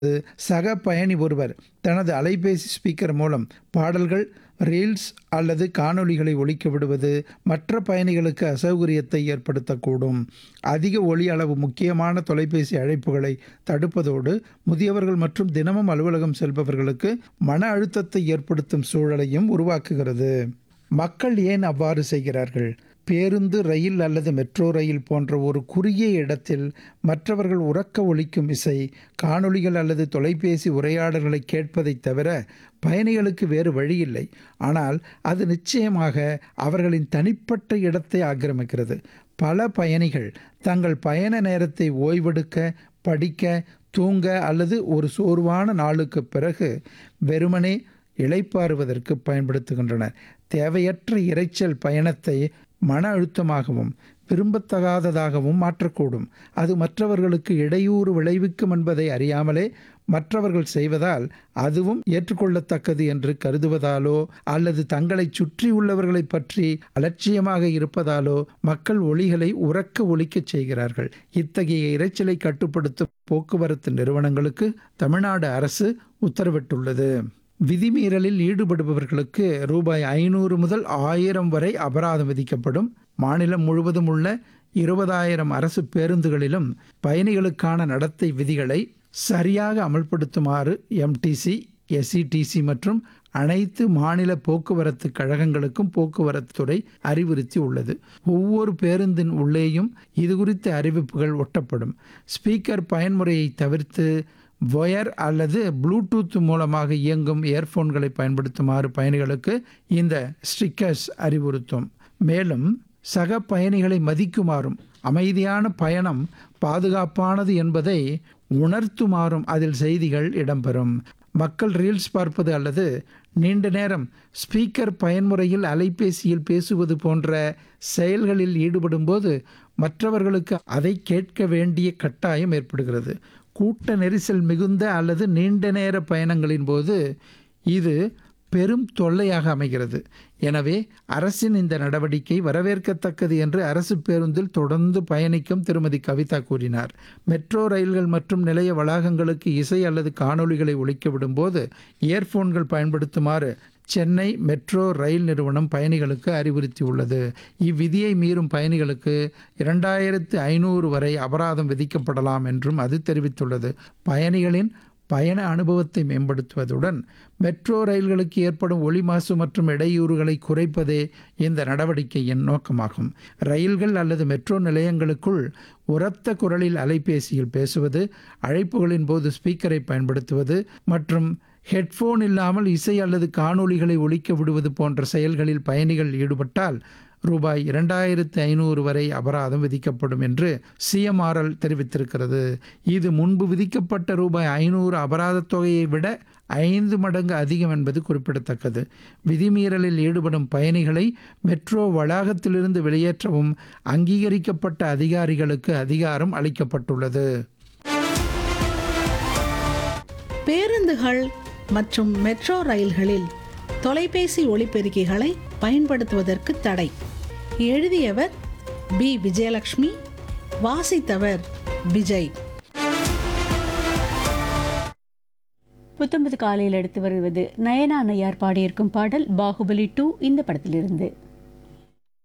சக பயணி ஒருவர் தனது அலைபேசி ஸ்பீக்கர் மூலம் பாடல்கள் ரீல்ஸ் அல்லது காணொளிகளை ஒலிக்க விடுவது மற்ற பயணிகளுக்கு அசௌகரியத்தை ஏற்படுத்தக்கூடும் அதிக ஒலி அளவு முக்கியமான தொலைபேசி அழைப்புகளை தடுப்பதோடு முதியவர்கள் மற்றும் தினமும் அலுவலகம் செல்பவர்களுக்கு மன அழுத்தத்தை ஏற்படுத்தும் சூழலையும் உருவாக்குகிறது மக்கள் ஏன் அவ்வாறு செய்கிறார்கள் பேருந்து ரயில் அல்லது மெட்ரோ ரயில் போன்ற ஒரு குறுகிய இடத்தில் மற்றவர்கள் உறக்க ஒலிக்கும் இசை காணொளிகள் அல்லது தொலைபேசி உரையாடல்களை கேட்பதைத் தவிர பயணிகளுக்கு வேறு வழியில்லை ஆனால் அது நிச்சயமாக அவர்களின் தனிப்பட்ட இடத்தை ஆக்கிரமிக்கிறது பல பயணிகள் தங்கள் பயண நேரத்தை ஓய்வெடுக்க படிக்க தூங்க அல்லது ஒரு சோர்வான நாளுக்கு பிறகு வெறுமனே இளைப்பாறுவதற்கு பயன்படுத்துகின்றனர் தேவையற்ற இரைச்சல் பயணத்தை மன அழுத்தமாகவும் விரும்பத்தகாததாகவும் மாற்றக்கூடும் அது மற்றவர்களுக்கு இடையூறு விளைவிக்கும் என்பதை அறியாமலே மற்றவர்கள் செய்வதால் அதுவும் ஏற்றுக்கொள்ளத்தக்கது என்று கருதுவதாலோ அல்லது தங்களை சுற்றியுள்ளவர்களை பற்றி அலட்சியமாக இருப்பதாலோ மக்கள் ஒலிகளை உறக்க ஒலிக்கச் செய்கிறார்கள் இத்தகைய இரைச்சலை கட்டுப்படுத்தும் போக்குவரத்து நிறுவனங்களுக்கு தமிழ்நாடு அரசு உத்தரவிட்டுள்ளது விதிமீறலில் ஈடுபடுபவர்களுக்கு ரூபாய் ஐநூறு முதல் ஆயிரம் வரை அபராதம் விதிக்கப்படும் மாநிலம் முழுவதும் உள்ள இருபதாயிரம் அரசு பேருந்துகளிலும் பயணிகளுக்கான நடத்தை விதிகளை சரியாக அமல்படுத்துமாறு எம்டிசி எஸ்இடிசி மற்றும் அனைத்து மாநில போக்குவரத்து கழகங்களுக்கும் போக்குவரத்து துறை அறிவுறுத்தி உள்ளது ஒவ்வொரு பேருந்தின் உள்ளேயும் இது குறித்த அறிவிப்புகள் ஒட்டப்படும் ஸ்பீக்கர் பயன்முறையை தவிர்த்து ஒயர் அல்லது ப்ளூடூத் மூலமாக இயங்கும் இயர்ஃபோன்களை பயன்படுத்துமாறு பயணிகளுக்கு இந்த ஸ்டிக்கர்ஸ் அறிவுறுத்தும் மேலும் சக பயணிகளை மதிக்குமாறும் அமைதியான பயணம் பாதுகாப்பானது என்பதை உணர்த்துமாறும் அதில் செய்திகள் இடம்பெறும் மக்கள் ரீல்ஸ் பார்ப்பது அல்லது நீண்ட நேரம் ஸ்பீக்கர் பயன்முறையில் அலைபேசியில் பேசுவது போன்ற செயல்களில் ஈடுபடும்போது மற்றவர்களுக்கு அதை கேட்க வேண்டிய கட்டாயம் ஏற்படுகிறது கூட்ட நெரிசல் மிகுந்த அல்லது நீண்ட நேர பயணங்களின் போது இது பெரும் தொல்லையாக அமைகிறது எனவே அரசின் இந்த நடவடிக்கை வரவேற்கத்தக்கது என்று அரசு பேருந்தில் தொடர்ந்து பயணிக்கும் திருமதி கவிதா கூறினார் மெட்ரோ ரயில்கள் மற்றும் நிலைய வளாகங்களுக்கு இசை அல்லது காணொளிகளை ஒழிக்க விடும்போது இயர்ஃபோன்கள் பயன்படுத்துமாறு சென்னை மெட்ரோ ரயில் நிறுவனம் பயணிகளுக்கு அறிவுறுத்தியுள்ளது இவ்விதியை மீறும் பயணிகளுக்கு இரண்டாயிரத்து ஐநூறு வரை அபராதம் விதிக்கப்படலாம் என்றும் அது தெரிவித்துள்ளது பயணிகளின் பயண அனுபவத்தை மேம்படுத்துவதுடன் மெட்ரோ ரயில்களுக்கு ஏற்படும் ஒளி மாசு மற்றும் இடையூறுகளை குறைப்பதே இந்த நடவடிக்கையின் நோக்கமாகும் ரயில்கள் அல்லது மெட்ரோ நிலையங்களுக்குள் உரத்த குரலில் அலைபேசியில் பேசுவது அழைப்புகளின் போது ஸ்பீக்கரை பயன்படுத்துவது மற்றும் ஹெட்ஃபோன் இல்லாமல் இசை அல்லது காணொளிகளை ஒழிக்க விடுவது போன்ற செயல்களில் பயணிகள் ஈடுபட்டால் ரூபாய் இரண்டாயிரத்து ஐநூறு வரை அபராதம் விதிக்கப்படும் என்று சிஎம்ஆர்எல் தெரிவித்திருக்கிறது இது முன்பு விதிக்கப்பட்ட ரூபாய் ஐநூறு அபராதத் தொகையை விட ஐந்து மடங்கு அதிகம் என்பது குறிப்பிடத்தக்கது விதிமீறலில் ஈடுபடும் பயணிகளை மெட்ரோ வளாகத்திலிருந்து வெளியேற்றவும் அங்கீகரிக்கப்பட்ட அதிகாரிகளுக்கு அதிகாரம் அளிக்கப்பட்டுள்ளது பேருந்துகள் மற்றும் மெட்ரோ ரயில்களில் தொலைபேசி ஒளிபெருக்கிகளை பயன்படுத்துவதற்கு தடை எழுதியவர் பி விஜயலட்சுமி வாசித்தவர் விஜய் புத்தம்பது காலையில் எடுத்து வருவது நயனா நையார் பாடியிருக்கும் பாடல் பாகுபலி டூ இந்த படத்திலிருந்து